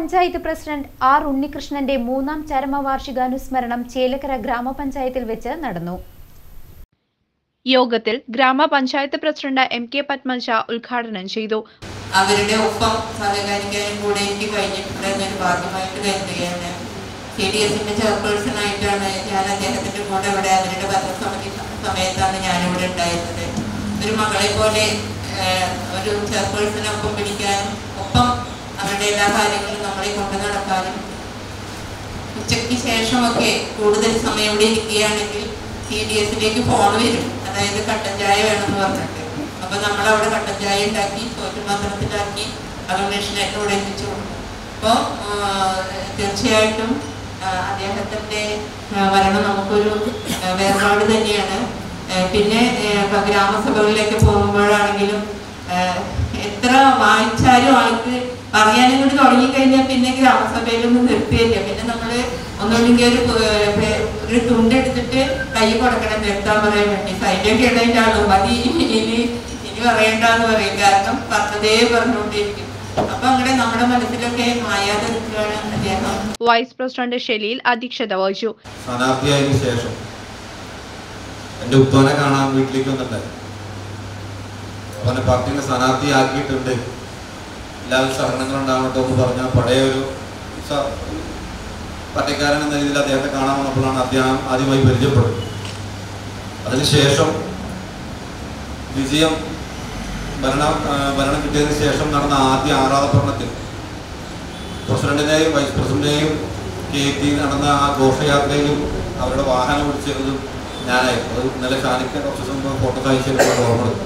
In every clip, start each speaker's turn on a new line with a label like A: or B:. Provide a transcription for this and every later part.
A: panchayat president R ഉണ്ണികൃഷ്ണന്റെ മൂന്നാം ചരമവാർഷികാനുസ്മരണം ചേലക്കര ഗ്രാമപഞ്ചായത്തിൽ വെച്ച് നടന്നു
B: യോഗത്തിൽ ഗ്രാമപഞ്ചായത്ത് പ്രസിഡന്റ് എം കെ പത്മജ ഉദ്ഘാടനം ചെയ്തു
C: അവരുടെ ഒപ്പം സഹകരിക്കാനും കൂടെ എനിക്ക് കഴിഞ്ഞിട്ടുണ്ട് എന്നൊരു ഭാഗ്യമായിട്ട് കരുതുകയാണ് സി ഡി എസിന്റെ ചെയർപേഴ്സൺ ആയിട്ടാണ് ഞാൻ അദ്ദേഹത്തിന്റെ കൂടെ ഇവിടെ അവരുടെ ഭരണസമിതി സമയത്താണ് ഞാനിവിടെ ഉണ്ടായിരുന്നത് ഒരു മകളെ പോലെ ഏഹ്, ഒരു ചെയർപേഴ്സണെ ഒപ്പം പിടിക്കാനും ഒപ്പം അവരുടെ എല്ലാ കാര്യങ്ങളും നമ്മളെ കൊണ്ടു നടക്കാനും ഉച്ചയ്ക്ക് ശേഷമൊക്കെ കൂടുതൽ സമയം ഇവിടെ ഇരിക്കുകയാണെങ്കിൽ സി ഡി എസിലേക്ക് ഫോൺ വരും അതായത് കട്ടൻ ചായ വേണമെന്ന് പറഞ്ഞിട്ട് അപ്പൊ നമ്മൾ അവിടെ കട്ടൻ ചായ ഉണ്ടാക്കി ചോറ്റുപാത്രത്തിലാക്കി അകമേഷനായിട്ട് ഇവിടെ എത്തിച്ചു കൊടുക്കും അപ്പോൾ തീർച്ചയായിട്ടും ആ, അദ്ദേഹത്തിന്റെ ആ, മരണം നമുക്കൊരു ആ, വേർപാട് തന്നെയാണ് ആ, പിന്നെ ആ, ഇപ്പൊ ഗ്രാമസഭകളിലേക്ക് പോകുമ്പോഴാണെങ്കിലും ആ, എത്ര വായിച്ചാലും ആൾക്ക് പറയാനും കൂടി തുടങ്ങിക്കഴിഞ്ഞാൽ പിന്നെ ഗ്രാമസഭയിലൊന്നും നിർത്തിയില്ല പിന്നെ നമ്മള് ഒന്നുമില്ലെങ്കിൽ ഒരു പ്- പ്- ഒരു തുണ്ടെടുത്തിട്ട് കൈ കൊടുക്കണം നിർത്താൻ പറയാൻ വേണ്ടി സൈഡൊക്കെ ഇടയിട്ടാണോ മതി ഇനി ഇനി പറയണ്ടെന്ന് പറയും കാരണം പറഞ്ഞതേ പറഞ്ഞുകൊണ്ടിരിക്കും അപ്പൊ അങ്ങനെ നമ്മുടെ മനസ്സിലൊക്കെ മായാതെ നിൽക്കുകയാണ് അദ്ദേഹം
B: വൈസ് പ്രസിഡന്റ് ഷെലീൽ അധ്യക്ഷത വഹിച്ചു
D: സ്ഥാനാർത്ഥിയായതിനു ശേഷം എൻ്റെ ഉപ്പാനെ കാണാൻ വീട്ടിലേക്ക് വന്നിട്ടുണ്ടായി അവനെ പാർട്ടിയുടെ സ്ഥാനാർത്ഥിയാക്കിയിട്ടുണ്ട് എല്ലാവരും സഹകരണങ്ങൾ ഉണ്ടാവട്ടെ എന്ന് പറഞ്ഞ പഴയ ഒരു സ- പാർട്ടിക്കാരൻ എന്ന രീതിയിൽ അദ്ദേഹത്തെ കാണാൻ വന്നപ്പോഴാണ് അദ്ദേഹം ആദ്യമായി പരിചയപ്പെടുന്നത് അതിനുശേഷം വിജയം ഭരണം ആ, ഭരണം കിട്ടിയതിന് ശേഷം നടന്ന ആദ്യ ആറാധപർണത്തിൽ പ്രസിഡന്റിനെയും വൈസ് പ്രസിഡന്റിനെയും കയറ്റി നടന്ന ആ ഘോഷയാത്രയിലും അവരുടെ വാഹനം ഓടിച്ചിരുന്നതും ഞാനായിരുന്നു അത് ഇന്നലെ ഷാനിക്ക് കുറച്ച് ദിവസം മുമ്പ് ഫോട്ടോ അയച്ചതിന് ഓർമ്മ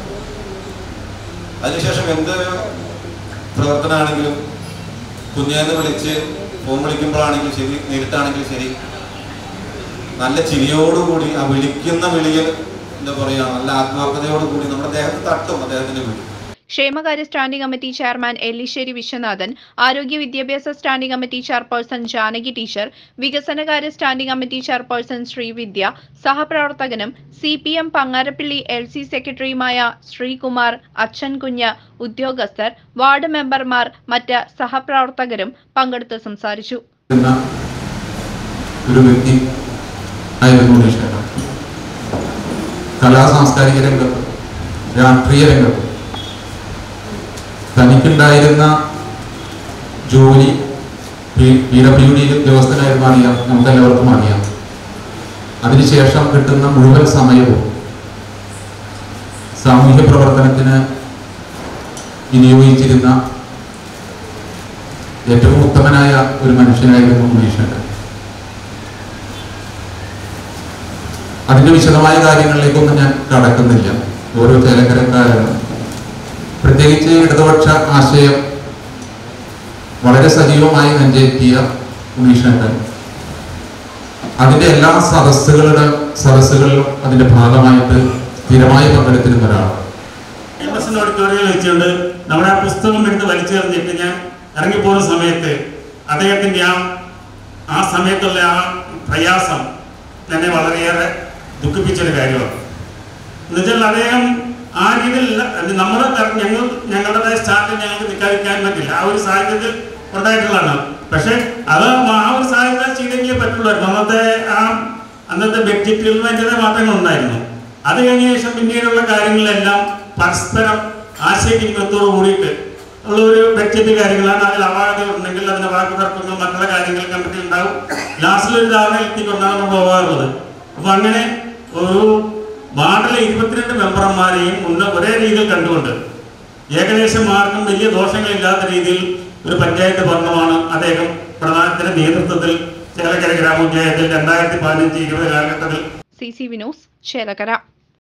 D: അതിനുശേഷം എന്ത് പ്രവർത്തനമാണെങ്കിലും കുഞ്ഞേന്ന് വിളിച്ച് ഫോൺ വിളിക്കുമ്പോഴാണെങ്കിലും ശരി നേരിട്ടാണെങ്കിലും ശരി നല്ല ചിരിയോടുകൂടി ആ വിളിക്കുന്ന വിളിയിൽ എന്താ പറയുക നല്ല ആത്മാർത്ഥതയോടുകൂടി നമ്മുടെ ദേഹത്ത് തട്ടും അദ്ദേഹത്തിന്റെ വിളി
B: ക്ഷേമകാര്യ standing committee chairman Ellissery Viswanathan ആരോഗ്യ വിദ്യാഭ്യാസ standing committee chairperson Janaki teacher വികസനകാര്യ സ്റ്റാൻഡിംഗ് കമ്മിറ്റി ചെയർപേഴ്സൺ ശ്രീവിദ്യ സഹപ്രവർത്തകനും C P M Pangarappally L C സെക്രട്ടറിയുമായ ശ്രീകുമാർ അച്ഛൻ കുഞ്ഞ് ഉദ്യോഗസ്ഥർ വാർഡ് മെമ്പർമാർ മറ്റ് സഹപ്രവർത്തകരും പങ്കെടുത്ത് സംസാരിച്ചു
E: എന്ന ഒരു വ്യക്തി ആയിരുന്നു ഉണ്ണീഷേട്ടൻ കലാ സാംസ്കാരിക രംഗത്ത് രാഷ്ട്രീയ രംഗത്ത് തനിക്കുണ്ടായിരുന്ന ജോലി പി ഡബ്ല്യു ഡി ഉദ്യോഗസ്ഥനായിരുന്നു അറിയാം നമുക്ക് എല്ലാവർക്കും അറിയാം അതിനുശേഷം കിട്ടുന്ന മുഴുവൻ സമയവും സാമൂഹ്യ പ്രവർത്തനത്തിന് വിനിയോഗിച്ചിരുന്ന ഏറ്റവും ഉത്തമനായ ഒരു മനുഷ്യനായിരുന്നു ഉണ്ണീഷേട്ടൻ അതിന്റെ വിശദമായ കാര്യങ്ങളിലേക്കൊന്നും ഞാൻ കടക്കുന്നില്ല ഓരോ ചേലക്കരക്കാരനും പ്രത്യേകിച്ച് ഇടതുപക്ഷ ആശയം വളരെ സജീവമായി നെഞ്ചേറ്റിയ ഉണ്ണീഷേട്ടൻ അതിന്റെ എല്ലാ സദസ്സുകളുടെ സദസ്സുകളിലും അതിന്റെ ഭാഗമായിട്ട് സ്ഥിരമായി പങ്കെടുത്തിരുന്ന ഒരാളാണ്
F: എം എസ് എൻ ഓഡിറ്റോറിയത്തിൽ വെച്ചുകൊണ്ട് നമ്മുടെ ആ പുസ്തകം എടുത്ത് വലിച്ചു എറിഞ്ഞിട്ട് ഞാൻ ഇറങ്ങിപ്പോകുന്ന സമയത്ത് അദ്ദേഹത്തിൻ്റെ ആ ആ സമയത്തുള്ള ആ പ്രയാസം തന്നെ വളരെയേറെ ദുഃഖിപ്പിച്ചൊരു കാര്യമാണ് എന്നുവെച്ചാൽ അദ്ദേഹം ആ രീതിയിൽ നമ്മുടെ ഞങ്ങൾ ഞങ്ങളുടെ സ്റ്റാർട്ടിൽ ഞങ്ങൾക്ക് നിൽക്കാതിരിക്കാൻ പറ്റില്ല ആ ഒരു സാഹചര്യത്തിൽ ഉണ്ടായിട്ടുള്ളതാണ് പക്ഷെ അത് ആ ഒരു സാഹചര്യം ചെയ്തെങ്കിലേ പറ്റുള്ളായിരുന്നു അന്നത്തെ ആ അന്നത്തെ ബഡ്ജറ്റിൽ അതിൻ്റെതായ മാറ്റങ്ങൾ ഉണ്ടായിരുന്നു അത് കഴിഞ്ഞ ശേഷം പിന്നീടുള്ള കാര്യങ്ങളിലെല്ലാം പരസ്പരം ആശയവിനിമയത്തോട് കൂടിയിട്ട് ഉള്ള ഒരു ബഡ്ജറ്റ് കാര്യങ്ങളാണ് അതിൽ അപാകതകൾ ഉണ്ടെങ്കിൽ അതിന്റെ വാക്ക് തർക്കങ്ങൾ മറ്റുള്ള കാര്യങ്ങൾ കമ്മിറ്റി ഉണ്ടാവും ലാസ്റ്റിൽ ഒരു ധാരണ എത്തിക്കൊണ്ടാണ് നമ്മൾ പോകാറുള്ളത് അപ്പൊ അങ്ങനെ ഒരു വാർഡിലെ ഇരുപത്തിരണ്ട് മെമ്പർമാരെയും ഒന്ന് ഒരേ രീതിയിൽ കണ്ടുകൊണ്ട് ഏകദേശം ആർക്കും വലിയ ദോഷങ്ങളില്ലാത്ത രീതിയിൽ ഒരു പഞ്ചായത്ത് ഭരണമാണ് അദ്ദേഹം പ്രധാനത്തിന്റെ നേതൃത്വത്തിൽ ചേലക്കര ഗ്രാമപഞ്ചായത്തിൽ രണ്ടായിരത്തി പതിനഞ്ച് ഇരുപത് കാലഘട്ടത്തിൽ
B: സി സി വിനോസ് ചേലക്കര